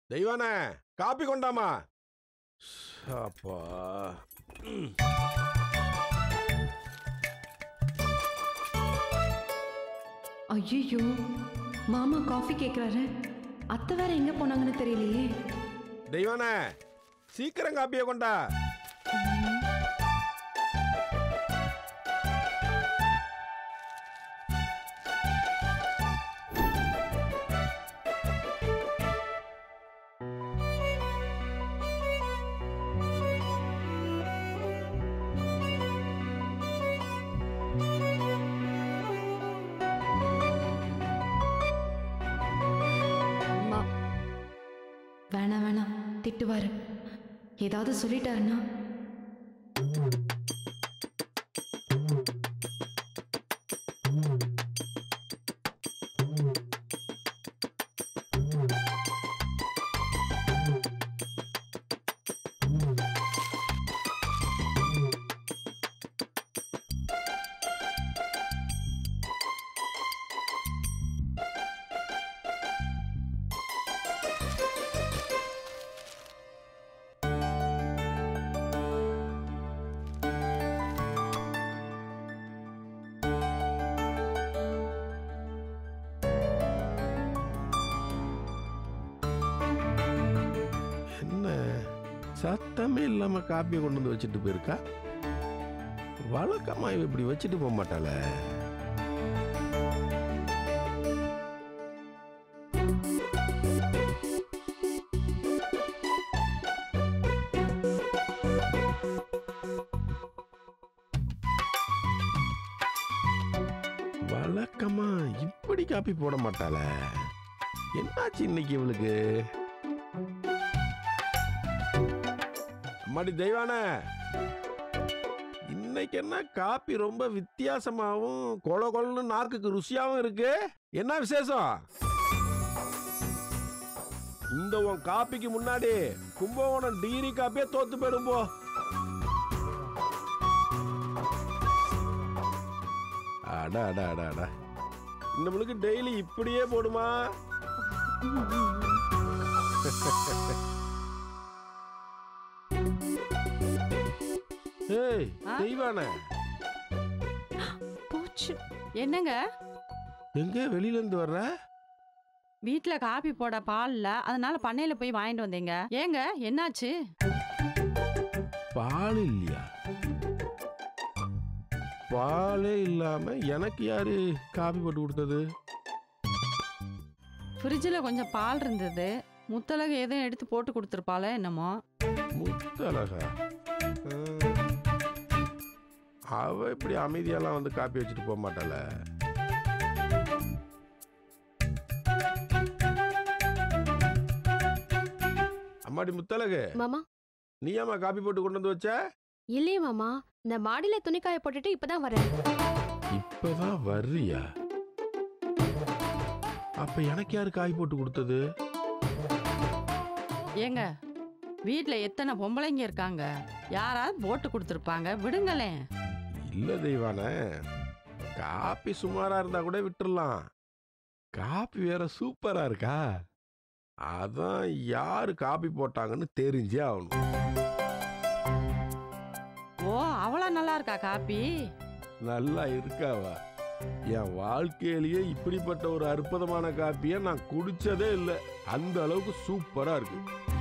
தெய்வானே copy கொண்டாமா அப்பா ம். ஐயோ மாமா காஃபி கேட்குறாரு அத்தை வேற எங்க போனாங்கன்னு தெரியலையே தெய்வானே சீக்கிரம் காப்பியை கொண்டா அம்மா வேணாம் வேணாம் திட்டுவாரு ஏதாவது சொல்லிட்டாருன்னா என்ன சத்தமே இல்லாம காப்பியை கொண்டு வந்து வச்சுட்டு போயிருக்கா வழக்கமா இவ இப்படி வச்சுட்டு போக மாட்டாள வழக்கமா இப்படி காப்பி போட மாட்டாள என்னாச்சு இன்னைக்கு இவளுக்கு அம்மாடி தெய்வானே இன்னைக்கு என்ன காப்பி ரொம்ப வித்தியாசமாவும் கொல கொலன்னு நாக்குக்கு ருசியாவும் இருக்கு என்ன விசேஷம் இந்த உன் காப்பிக்கு முன்னாடி கும்பகோணம் டிகிரி காப்பியே தோத்து போயிடும் போ அட அட அட அட நம்மளுக்கு டெய்லி இப்படியே போடுமா ஏய் ஆ? தெய்வானே போச்சு என்னங்க எங்க வெளியில இருந்து வர்ற வீட்ல காபி போட பால் இல்ல அதனால பண்ணையில போய் வாங்கிட்டு வந்தீங்க ஏங்க என்னாச்சு பால் இல்லையா பாலே இல்லாம எனக்கு யாரு காபி போட்டு கொடுத்தது ஃப்ரிட்ஜில் கொஞ்சம் பால் இருந்தது முத்தலகு எதுவும் எடுத்து போட்டு கொடுத்துருப்பாளே என்னமோ முத்தழகா ம். அவ இப்படி அமைதியெல்லாம் வந்து காப்பி வச்சுட்டு போக மாட்டாள அம்மாடி முத்தழகு மாமா நீ ஏம்மா காப்பி போட்டு கொண்டு வந்து வச்ச இல்லையே மாமா இந்த மாடியில துணிக்காய போட்டுட்டு இப்பதான் வரேன் இப்பதான் வர்றியா அப்ப எனக்கு யாரு காய் போட்டு கொடுத்தது ஏங்க வீட்டில் எத்தனை பொம்பளைங்க இருக்காங்க யாராவது போட்டு கொடுத்துருப்பாங்க விடுங்களேன் இல்ல தெய்வானே காப்பி சுமாரா இருந்தா கூட விட்டுறலாம் காப்பி வேற சூப்பரா இருக்கா அதான் யாரு காப்பி போட்டாங்கன்னு தெரிஞ்சே ஆகணும் ஓ அவ்வளோ நல்லா இருக்கா காப்பி நல்லா இருக்காவா என் வாழ்க்கையிலேயே இப்படிப்பட்ட ஒரு அற்புதமான காப்பியை நான் குடிச்சதே இல்லை அந்த அளவுக்கு சூப்பரா இருக்கு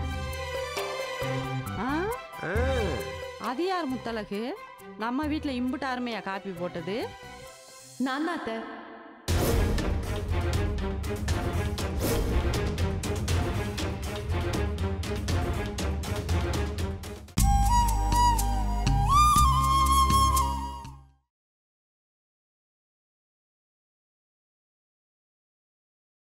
ஆ ஆ, அது யார் முத்தலகு நம்ம வீட்டில் இம்புட்டு அருமையா காப்பி போட்டது நான் தான் அத்தை